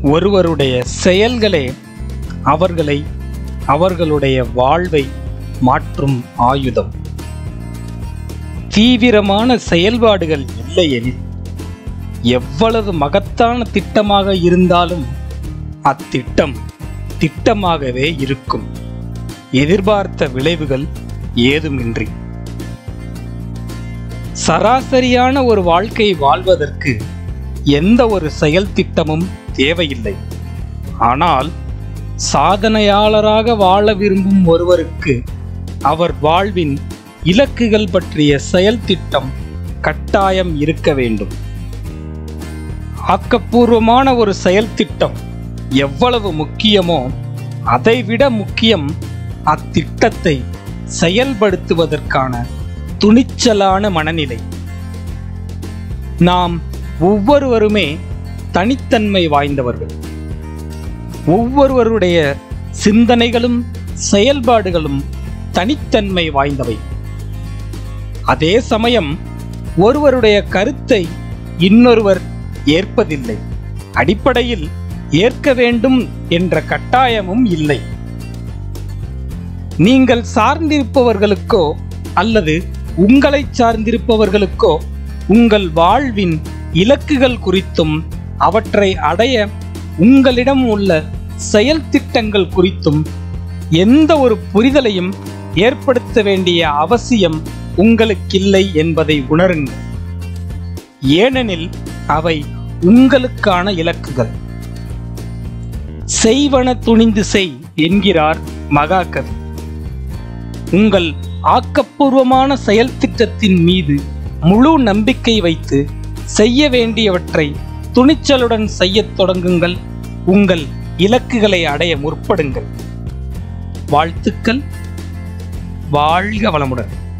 ஒருவருடைய செயல்களே அவர்களை அவர்களுடைய வாழ்வை மாற்றும் ஆயுதம் தீவிரமான செயல்பாடுகள் இல்லையெனில் எவ்வளவு மகத்தான திட்டமாக இருந்தாலும் அத்திட்டம் திட்டமாகவே இருக்கும் எதிர்பார்த்த விளைவுகள் ஏதுமின்றி சராசரியான ஒரு வாழ்க்கை வாழ்வதற்கு எந்த ஒரு செயல் திட்டமும் தேவையில்லை ஆனால் சாதனையாளராக வாழ விரும்பும் ஒருவருக்கு அவர் வாழ்வின் இலக்குகள் பற்றிய செயல் திட்டம் கட்டாயம் இருக்க வேண்டும் ஆக்கப்பூர்வமான ஒரு செயல் திட்டம் எவ்வளவு முக்கியமோ அதைவிட முக்கியம் அத்திட்டத்தை செயல்படுத்துவதற்கான துணிச்சலான மனநிலை நாம் ஒவ்வொருவருமே தனித்தன்மை வாய்ந்தவர்கள் ஒவ்வொருவருடைய சிந்தனைகளும் செயல்பாடுகளும் தனித்தன்மை வாய்ந்தவை அதே சமயம் ஒருவருடைய கருத்தை இன்னொருவர் ஏற்பதில்லை அடிப்படையில் ஏற்க வேண்டும் என்ற கட்டாயமும் இல்லை நீங்கள் சார்ந்திருப்பவர்களுக்கோ அல்லது உங்களை சார்ந்திருப்பவர்களுக்கோ உங்கள் வாழ்வின் இலக்குகள் குறித்தும் அவற்றை அடைய உங்களிடம் உள்ள செயல் திட்டங்கள் குறித்தும் எந்த ஒரு புரிதலையும் ஏற்படுத்த வேண்டிய அவசியம் உங்களுக்கில்லை என்பதை உணருங்கள் ஏனெனில் அவை உங்களுக்கான இலக்குகள் செய்வன துணிந்து செய் என்கிறார் மகாகவி உங்கள் ஆக்கப்பூர்வமான செயல் திட்டத்தின் மீது முழு நம்பிக்கை வைத்து செய்ய வேண்டியவற்றை துணிச்சலுடன் செய்யத் தொடங்குங்கள் உங்கள் இலக்குகளை அடைய முற்படுங்கள் வாழ்த்துக்கள் வாழ்க வளமுடன்